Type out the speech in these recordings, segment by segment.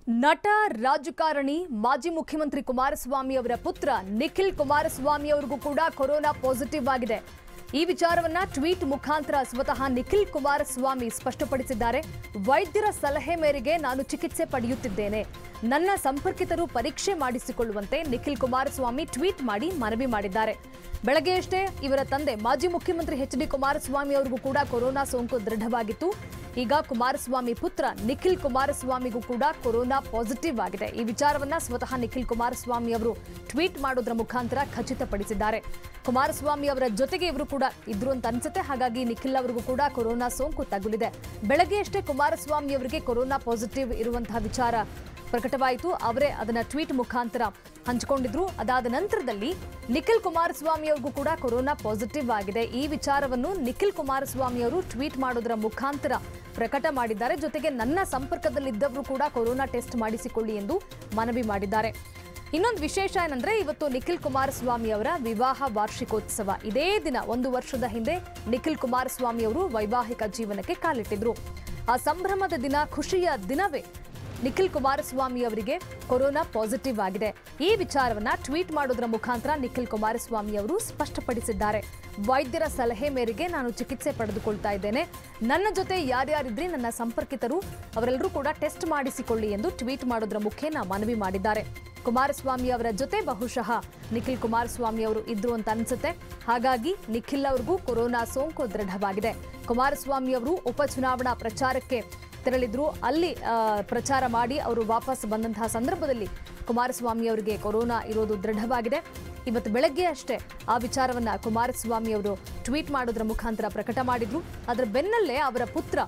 ನಟ ರಾಜಕಾರಣಿ ಮಾಜಿ ಮುಖ್ಯಮಂತ್ರಿ ಕುಮಾರಸ್ವಾಮಿ ಅವರ ಪುತ್ರ ನಿಖಿಲ್ ಕುಮಾರಸ್ವಾಮಿ ಅವರಿಗೂ ಕೂಡ ಕೊರೋನಾ ಪಾಸಿಟಿವ್ ಆಗಿದೆ ಈ ವಿಚಾರವನ್ನ ಟ್ವೀಟ್ ಮುಖಾಂತರ ಸ್ವತಃ ನಿಖಿಲ್ ಕುಮಾರಸ್ವಾಮಿ ಸ್ಪಷ್ಟಪಡಿಸಿದ್ದಾರೆ ವೈದ್ಯರ ಸಲಹೆ ಮೇರೆಗೆ ನಾನು ಚಿಕಿತ್ಸೆ ಪಡೆಯುತ್ತಿದ್ದೇನೆ ನನ್ನ ಸಂಪರ್ಕಿತರು ಪರೀಕ್ಷೆ ಮಾಡಿಸಿಕೊಳ್ಳುವಂತೆ ನಿಖಿಲ್ ಕುಮಾರಸ್ವಾಮಿ ಟ್ವೀಟ್ ಮಾಡಿ ಮನವಿ ಮಾಡಿದ್ದಾರೆ ಬೆಳಗ್ಗೆಯಷ್ಟೇ ಇವರ ತಂದೆ ಮಾಜಿ ಮುಖ್ಯಮಂತ್ರಿ ಎಚ್ ಡಿ ಕುಮಾರಸ್ವಾಮಿ ಅವರಿಗೂ ಕೂಡ ಕೊರೋನಾ ಸೋಂಕು ದೃಢವಾಗಿತ್ತು ಈಗ ಕುಮಾರಸ್ವಾಮಿ ಪುತ್ರ ನಿಖಿಲ್ ಕುಮಾರಸ್ವಾಮಿಗೂ ಕೂಡ ಕೊರೋನಾ ಪಾಸಿಟಿವ್ ಆಗಿದೆ ಈ ವಿಚಾರವನ್ನ ಸ್ವತಃ ನಿಖಿಲ್ ಕುಮಾರಸ್ವಾಮಿ ಅವರು ಟ್ವೀಟ್ ಮಾಡೋದ್ರ ಮುಖಾಂತರ ಖಚಿತಪಡಿಸಿದ್ದಾರೆ ಕುಮಾರಸ್ವಾಮಿ ಅವರ ಜೊತೆಗೆ ಇವರು ಕೂಡ ಇದ್ರು ಅಂತ ಅನ್ಸುತ್ತೆ ಹಾಗಾಗಿ ನಿಖಿಲ್ ಅವರಿಗೂ ಕೂಡ ಕೊರೋನಾ ಸೋಂಕು ತಗುಲಿದೆ ಬೆಳಗ್ಗೆಯಷ್ಟೇ ಕುಮಾರಸ್ವಾಮಿ ಅವರಿಗೆ ಕೊರೋನಾ ಪಾಸಿಟಿವ್ ಇರುವಂತಹ ವಿಚಾರ ಪ್ರಕಟವಾಯಿತು ಅವರೇ ಅದನ್ನ ಟ್ವೀಟ್ ಮುಖಾಂತರ ಹಂಚಿಕೊಂಡಿದ್ರು ಅದಾದ ನಂತರದಲ್ಲಿ ನಿಖಿಲ್ ಕುಮಾರಸ್ವಾಮಿ ಅವ್ರಿಗೂ ಕೂಡ ಕೊರೋನಾ ಪಾಸಿಟಿವ್ ಆಗಿದೆ ಈ ವಿಚಾರವನ್ನು ನಿಖಿಲ್ ಕುಮಾರಸ್ವಾಮಿ ಅವರು ಟ್ವೀಟ್ ಮಾಡೋದರ ಮುಖಾಂತರ ಪ್ರಕಟ ಮಾಡಿದ್ದಾರೆ ಜೊತೆಗೆ ನನ್ನ ಸಂಪರ್ಕದಲ್ಲಿದ್ದವರು ಕೂಡ ಕೊರೋನಾ ಟೆಸ್ಟ್ ಮಾಡಿಸಿಕೊಳ್ಳಿ ಎಂದು ಮನವಿ ಮಾಡಿದ್ದಾರೆ ಇನ್ನೊಂದು ವಿಶೇಷ ಏನಂದ್ರೆ ಇವತ್ತು ನಿಖಿಲ್ ಕುಮಾರಸ್ವಾಮಿ ಅವರ ವಿವಾಹ ವಾರ್ಷಿಕೋತ್ಸವ ಇದೇ ದಿನ ಒಂದು ವರ್ಷದ ಹಿಂದೆ ನಿಖಿಲ್ ಕುಮಾರಸ್ವಾಮಿ ಅವರು ವೈವಾಹಿಕ ಜೀವನಕ್ಕೆ ಕಾಲಿಟ್ಟಿದ್ರು ಆ ಸಂಭ್ರಮದ ದಿನ ಖುಷಿಯ ದಿನವೇ ನಿಖಿಲ್ ಕುಮಾರಸ್ವಾಮಿ ಅವರಿಗೆ ಕೊರೋನಾ ಪಾಸಿಟಿವ್ ಆಗಿದೆ ಈ ವಿಚಾರವನ್ನ ಟ್ವೀಟ್ ಮಾಡೋದ್ರ ಮುಖಾಂತರ ನಿಖಿಲ್ ಕುಮಾರಸ್ವಾಮಿ ಅವರು ಸ್ಪಷ್ಟಪಡಿಸಿದ್ದಾರೆ ವೈದ್ಯರ ಸಲಹೆ ಮೇರೆಗೆ ನಾನು ಚಿಕಿತ್ಸೆ ಪಡೆದುಕೊಳ್ತಾ ಇದ್ದೇನೆ ನನ್ನ ಜೊತೆ ಯಾರ್ಯಾರಿದ್ರೆ ನನ್ನ ಸಂಪರ್ಕಿತರು ಅವರೆಲ್ಲರೂ ಕೂಡ ಟೆಸ್ಟ್ ಮಾಡಿಸಿಕೊಳ್ಳಿ ಎಂದು ಟ್ವೀಟ್ ಮಾಡೋದ್ರ ಮುಖೇನ ಮನವಿ ಮಾಡಿದ್ದಾರೆ ಕುಮಾರಸ್ವಾಮಿ ಅವರ ಜೊತೆ ಬಹುಶಃ ನಿಖಿಲ್ ಕುಮಾರಸ್ವಾಮಿ ಅವರು ಇದ್ರು ಅಂತ ಅನ್ಸುತ್ತೆ ಹಾಗಾಗಿ ನಿಖಿಲ್ ಅವ್ರಿಗೂ ಕೊರೋನಾ ಸೋಂಕು ದೃಢವಾಗಿದೆ ಕುಮಾರಸ್ವಾಮಿ ಅವರು ಉಪಚುನಾವಣಾ ಪ್ರಚಾರಕ್ಕೆ ತೆರಳಿದ್ರು ಅಲ್ಲಿ ಆ, ಪ್ರಚಾರ ಮಾಡಿ ಅವರು ವಾಪಸ್ ಬಂದಂತಹ ಸಂದರ್ಭದಲ್ಲಿ ಕುಮಾರಸ್ವಾಮಿ ಅವರಿಗೆ ಕೊರೋನಾ ಇರೋದು ದೃಢವಾಗಿದೆ ಇವತ್ತು ಬೆಳಗ್ಗೆ ಅಷ್ಟೇ ಆ ವಿಚಾರವನ್ನ ಕುಮಾರಸ್ವಾಮಿ ಅವರು ಟ್ವೀಟ್ ಮಾಡೋದ್ರ ಮುಖಾಂತರ ಪ್ರಕಟ ಮಾಡಿದ್ರು ಅದರ ಬೆನ್ನಲ್ಲೇ ಅವರ ಪುತ್ರ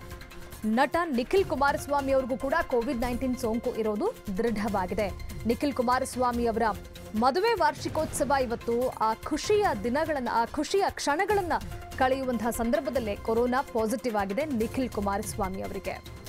ನಟ ನಿಖಿಲ್ ಕುಮಾರಸ್ವಾಮಿ ಅವ್ರಿಗೂ ಕೂಡ ಕೋವಿಡ್ ನೈನ್ಟೀನ್ ಸೋಂಕು ಇರೋದು ದೃಢವಾಗಿದೆ ನಿಖಿಲ್ ಕುಮಾರಸ್ವಾಮಿ ಅವರ ಮದುವೆ ವಾರ್ಷಿಕೋತ್ಸವ ಇವತ್ತು ಆ ಖುಷಿಯ ದಿನಗಳನ್ನ ಆ ಖುಷಿಯ ಕ್ಷಣಗಳನ್ನ ಕಳೆಯುವಂತಹ ಸಂದರ್ಭದಲ್ಲೇ ಕೊರೋನಾ ಪಾಸಿಟಿವ್ ಆಗಿದೆ ನಿಖಿಲ್ ಕುಮಾರಸ್ವಾಮಿ ಅವರಿಗೆ